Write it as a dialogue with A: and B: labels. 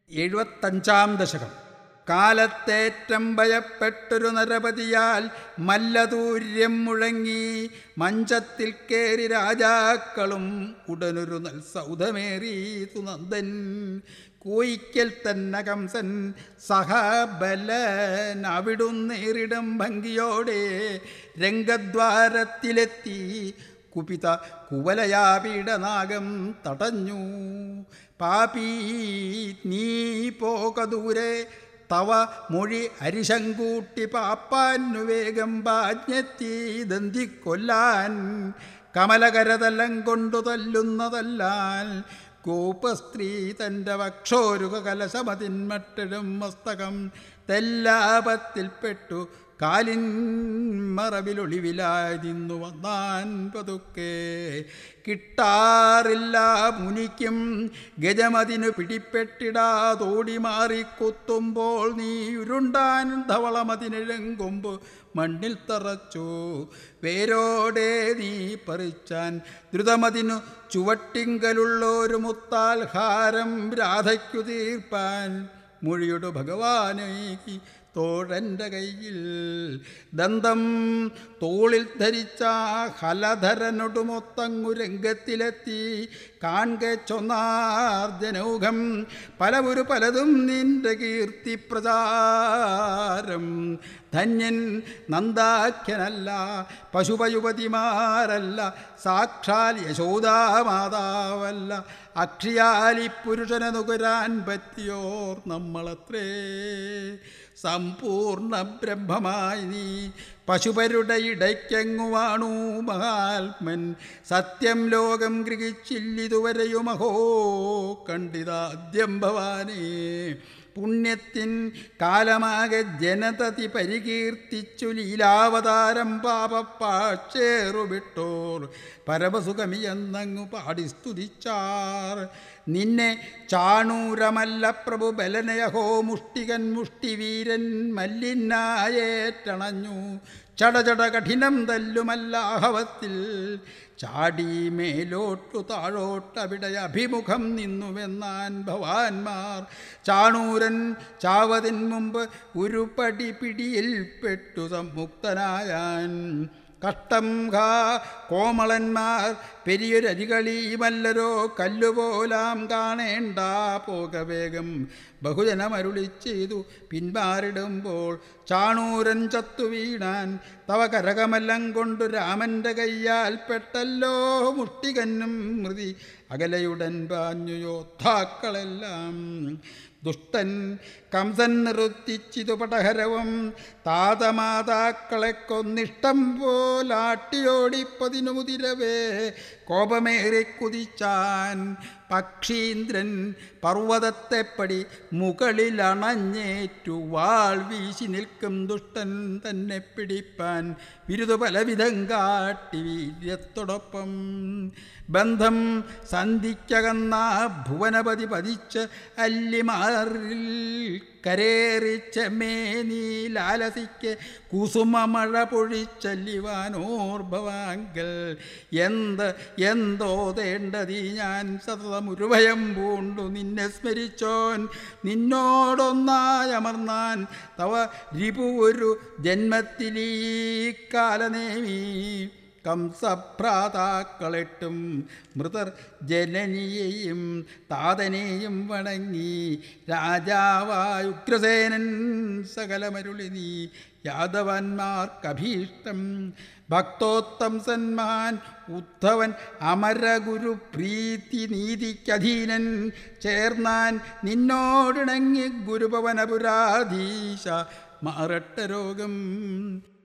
A: എഴുപത്തഞ്ചാം ദശകം കാലത്തേറ്റം ഭയപ്പെട്ടൊരു നരപതിയാൽ മല്ലതൂര്യം മുഴങ്ങി മഞ്ചത്തിൽ കേറി രാജാക്കളും ഉടനൊരു നൽ സൗധമേറിയതു നന്ദൻ കോയിക്കൽ തന്നെ കംസൻ സഹബലൻ അവിടുന്നേറിടം ഭംഗിയോടെ രംഗദ്വാരത്തിലെത്തി കുപിത കുവലയാപീഡനാഗം തടഞ്ഞു പാപി നീ പോക ദൂരെ തവ മൊഴി അരിശങ്കൂട്ടി പാപ്പാനു വേഗം പാജ്ഞെത്തി ദന്തിക്കൊല്ലാൻ കമലകരതലം കൊണ്ടു തല്ലുന്നതല്ലാൽ ഗോപസ്ത്രീ തൻ്റെ വക്ഷോരുക കലശമതിന്മട്ടിടും മസ്തകം തെല്ലാപത്തിൽപ്പെട്ടു കാലിൻ മറവിലൊളിവിലാതിന്നു വന്നാൻ പതുക്കെ കിട്ടാറില്ല മുനിക്കും ഗജമതിനു പിടിപ്പെട്ടിടാതോടി മാറി കുത്തുമ്പോൾ നീ ഉരുണ്ടാൻ ധവളമതിനിഴങ്കൊമ്പ് മണ്ണിൽ തറച്ചു വേരോടെ നീ പറിച്ചാൻ ദ്രുതമതിനു ചുവട്ടിങ്കലുള്ളൊരു മുത്താൽ ഹാരം രാധയ്ക്കു തീർപ്പാൻ മൊഴിയുടെ ഭഗവാനേക്ക് തോഴൻ്റെ കയ്യിൽ ദന്തം തോളിൽ ധരിച്ച ഹലധരനൊടുമൊത്തങ്ങു രംഗത്തിലെത്തി കാൺക ചൊന്നാർജനൗഘം പലവുരു പലതും നിന്റെ കീർത്തി പ്രചാരം ധന്യൻ നന്ദാഖ്യനല്ല പശുപയുപതിമാരല്ല സാക്ഷാൽ യശോദാമാതാവല്ല അക്ഷിയാലി പുരുഷനെ നുകരാൻ പറ്റിയോർ നമ്മളത്രേ സമ്പൂർണ്ണ ബ്രഹ്മമായി നീ പശുപരുടെ ഇടയ്ക്കങ്ങു വാണു മഹാത്മൻ സത്യം ലോകം ഗ്രഹിച്ചില്ലിതുവരെയുമഹോ കണ്ടിതാദ്യം ഭവാനേ പുണ്യത്തിൻ കാലമാകെ ജനതതി പരികീർത്തിച്ചു ലീലാവതാരം പാപപ്പാച്ചേറു വിട്ടോർ പരമസുഖമിയെന്നങ്ങു പാടി സ്തുതിച്ചാർ നിന്നെ ചാണൂരമല്ല പ്രഭു ബലനയഹോ മുഷ്ടികൻ മുഷ്ടിവീരൻ മല്ലിന്നായേറ്റണഞ്ഞു ചടചട കഠിനം തല്ലുമല്ലാഹവത്തിൽ ചാടി മേലോട്ടു താഴോട്ടവിടെ അഭിമുഖം നിന്നുവെന്നാൻ ഭവാന്മാർ ചാണൂരൻ ചാവതിൻ മുമ്പ് ഒരു പടി പിടിയിൽപ്പെട്ടു സംമുക്തനായാൻ കഷ്ടം ഘാ കോമളന്മാർ പെരിയൊരരികളിയുമല്ലരോ കല്ലുപോലാം കാണേണ്ട പോക വേഗം ബഹുജനമരുളി ചെയ്തു പിന്മാറിടുമ്പോൾ ചാണൂരൻ ചത്തു വീണാൻ തവ കരകമല്ലം കൊണ്ടു രാമൻ്റെ കയ്യാൽ പെട്ടല്ലോ മുഷ്ടികന്നും മൃതി അകലയുടൻ പാഞ്ഞു യോദ്ധാക്കളെല്ലാം ദുഷ്ടൻ കംസൻ നിർത്തിച്ചിതു പടഹരവും താതമാതാക്കളെ കൊന്നിഷ്ടം പോലാട്ടിയോടിപ്പതിനു മുതിരവേ കോപമേറി കുതിച്ചാൻ പക്ഷീന്ദ്രൻ പർവ്വതത്തെപ്പടി മുകളിലണഞ്ഞേറ്റു വാൾ വീശി നിൽക്കും ദുഷ്ടൻ തന്നെ പിടിപ്പാൻ വിരുദ പലവിധം കാട്ടി വീര്യത്തോടൊപ്പം ബന്ധം സന്ധിക്കകന്ന ഭുവനപതി പതിച്ച് അല്ലിമാറിൽ കരേറിച്ച മേനീ ലാലസിക്ക് കുസുമമഴ പൊഴിച്ചല്ലിവാനോർഭവാങ്കൽ എന്ത് എന്തോതേണ്ടതീ ഞാൻ സതതമുരുഭയം പൂണ്ടു നിന്നെ സ്മരിച്ചോൻ നിന്നോടൊന്നായമർന്നാൻ തവ രിപു ഒരു ജന്മത്തിലീ കാലനേമി കംസഭ്രാതാക്കളെട്ടും മൃതർ ജനനിയെയും താതനെയും വണങ്ങി രാജാവായുഗ്രസേനൻ സകലമരുളി നീ യാദവന്മാർക്കഭീഷ്ടം ഭക്തോത്തംസന്മാൻ ഉദ്ധവൻ അമരഗുരു പ്രീതി നീതിക്കധീനൻ ചേർന്നാൻ നിന്നോടിണങ്ങി ഗുരുഭവനപുരാധീശ മാറട്ട രോഗം